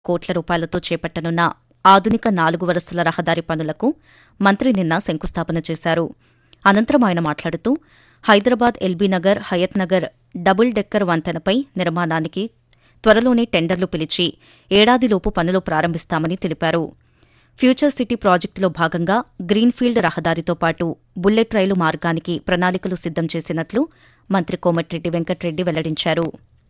కోట్ల రూపాయలతో చేపట్టనున్న ఆధునిక నాలుగు వరుసల రహదారి పనులకు మంత్రి నిన్న శంకుస్థాపన చేశారు అనంతరం ఆయన మాట్లాడుతూ హైదరాబాద్ ఎల్బీనగర్ హయత్ నగర్ డబుల్ డెక్కర్ వంతెనపై నిర్మాణానికి త్వరలోనే టెండర్లు పిలిచి ఏడాదిలోపు పనులు ప్రారంభిస్తామని తెలిపారు ఫ్యూచర్ సిటీ ప్రాజెక్టులో భాగంగా గ్రీన్ఫీల్డ్ రహదారితో పాటు బుల్లెట్ రైలు మార్గానికి ప్రణాళికలు సిద్దం చేసినట్లు మంత్రి కోమటిరెడ్డి వెంకట్రెడ్డి వెల్లడించారు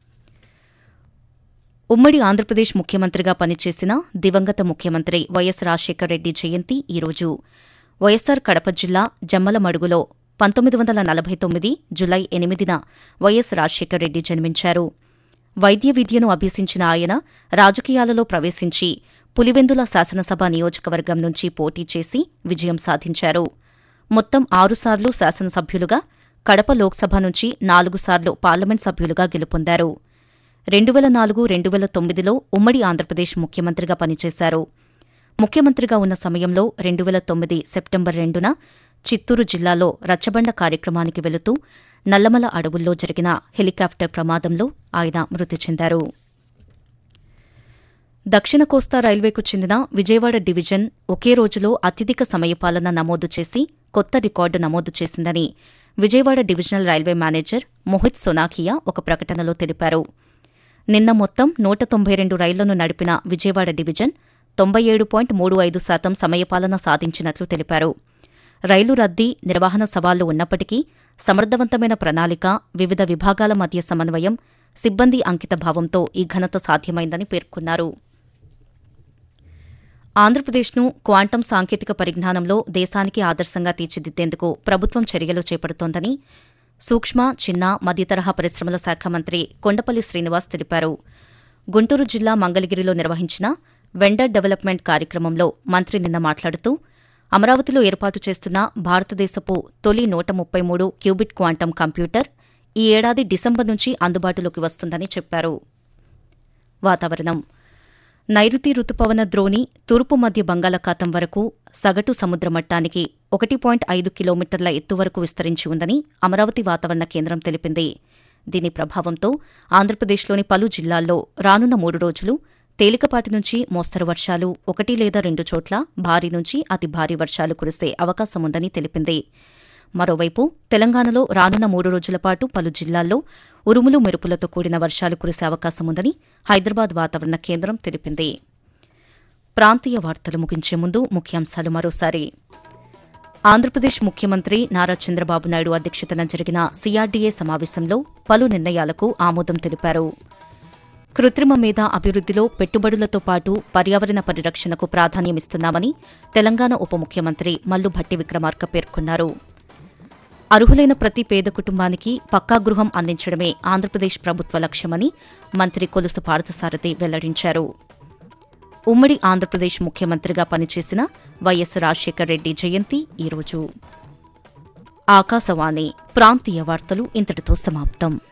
ఉమ్మడి ఆంధ్రప్రదేశ్ ముఖ్యమంత్రిగా పనిచేసిన దివంగత ముఖ్యమంత్రి వైఎస్ రాజశేఖర రెడ్డి జయంతి ఈరోజు వైఎస్సార్ కడప జిల్లా జమ్మలమడుగులో పంతొమ్మిది వందల నలభై తొమ్మిది జులై ఎనిమిదిన వైఎస్ రాజశేఖర రెడ్డి జన్మించారు వైద్య విద్యను అభ్యసించిన ఆయన రాజకీయాలలో ప్రవేశించి పులివెందుల శాసనసభ నియోజకవర్గం నుంచి పోటీ చేసి విజయం సాధించారు మొత్తం ఆరుసార్లు శాసనసభ్యులుగా కడప లోక్సభ నుంచి నాలుగు సార్లు పార్లమెంట్ సభ్యులుగా గెలుపొందారు రెండు వేల నాలుగు రెండు వేల తొమ్మిదిలో ఉమ్మడి ఆంధ్రప్రదేశ్ ముఖ్యమంత్రిగా పనిచేశారు ముఖ్యమంత్రిగా ఉన్న సమయంలో రెండు వేల తొమ్మిది సెప్టెంబర్ రెండున చిత్తూరు జిల్లాలో రచ్చబండ కార్యక్రమానికి వెళుతూ నల్లమల అడవుల్లో జరిగిన హెలికాప్టర్ ప్రమాదంలో ఆయన మృతి చెందారు దక్షిణ కోస్తా రైల్వేకు చెందిన విజయవాడ డివిజన్ ఒకే రోజులో అత్యధిక సమయపాలన నమోదు చేసి కొత్త రికార్డు నమోదు చేసిందని Vijayawada divisional railway manager Mohit Sonakia ఒక ప్రకటనలో తెలిపారు నిన్న మొత్తం నూట తొంభై రెండు రైళ్లను నడిపిన విజయవాడ డివిజన్ తొంభై ఏడు పాయింట్ మూడు ఐదు శాతం సమయపాలన సాధించినట్లు తెలిపారు రైలు రద్దీ నిర్వహణ సవాళ్లు ఉన్నప్పటికీ సమర్థవంతమైన ప్రణాళిక వివిధ విభాగాల మధ్య సమన్వయం సిబ్బంది అంకితభావంతో ఈ ఘనత సాధ్యమైందని పేర్కొన్నారు ఆంధ్రప్రదేశ్ను క్వాంటం సాంకేతిక పరిజ్ఞానంలో దేశానికి ఆదర్శంగా తీర్చిదిద్దేందుకు ప్రభుత్వం చర్యలు చేపడుతోందని సూక్ష్మ చిన్న మధ్యతరహా పరిశ్రమల శాఖ మంత్రి కొండపల్లి శ్రీనివాస్ తెలిపారు గుంటూరు జిల్లా మంగళగిరిలో నిర్వహించిన వెండర్ డెవలప్మెంట్ కార్యక్రమంలో మంత్రి నిన్న మాట్లాడుతూ అమరావతిలో ఏర్పాటు చేస్తున్న భారతదేశపు తొలి నూట ముప్పై మూడు క్యూబిట్ క్వాంటం కంప్యూటర్ ఈ ఏడాది డిసెంబర్ నుంచి అందుబాటులోకి వస్తుందని చెప్పారు వాతావరణం నైరుతి రుతుపవన ద్రోణి తూర్పు మధ్య బంగాళాఖాతం వరకు సగటు సముద్ర మట్టానికి ఒకటి పాయింట్ ఐదు కిలోమీటర్ల ఎత్తు వరకు విస్తరించి ఉందని అమరావతి వాతావరణ కేంద్రం తెలిపింది దీని ప్రభావంతో ఆంధ్రప్రదేశ్లోని పలు జిల్లాల్లో రానున్న మూడు రోజులు తేలికపాటి నుంచి మోస్తరు వర్షాలు ఒకటి లేదా రెండు చోట్ల భారీ నుంచి అతి భారీ వర్షాలు కురిసే అవకాశం ఉందని తెలిపింది మరోవైపు తెలంగాణలో రానున్న మూడు రోజుల పాటు పలు జిల్లాల్లో ఉరుములు మెరుపులతో కూడిన వర్షాలు కురిసే అవకాశం ఉందని హైదరాబాద్ వాతావరణ కేంద్రం తెలిపింది ప్రాంతీయ వార్తలు ముగించే ముందు ముఖ్యాంశాలు మరోసారి ఆంధ్రప్రదేశ్ ముఖ్యమంత్రి నారా చంద్రబాబు నాయుడు అధ్యక్షతన జరిగిన సీఆర్డీఏ సమావేశంలో పలు నిర్ణయాలకు ఆమోదం తెలిపారు కృత్రిమ మేధ అభివృద్దిలో పెట్టుబడులతో పాటు పర్యావరణ పరిరక్షణకు ప్రాధాన్యమిస్తున్నామని తెలంగాణ ఉప ముఖ్యమంత్రి మల్లు భట్టి విక్రమార్క పేర్కొన్నారు అర్హులైన ప్రతి పేద కుటుంబానికి పక్కా గృహం అందించడమే ఆంధ్రప్రదేశ్ ప్రభుత్వ లక్ష్యమని మంత్రి కొలుసు పార్థసారథి వెల్లడించారు ఉమ్మడి ఆంధ్రప్రదేశ్ ముఖ్యమంత్రిగా పనిచేసిన వైఎస్ రాజశేఖర రెడ్డి జయంతి ఈరోజు ఆకాశవాణి ప్రాంతీయ వార్తలు ఇంతటితో సమాప్తం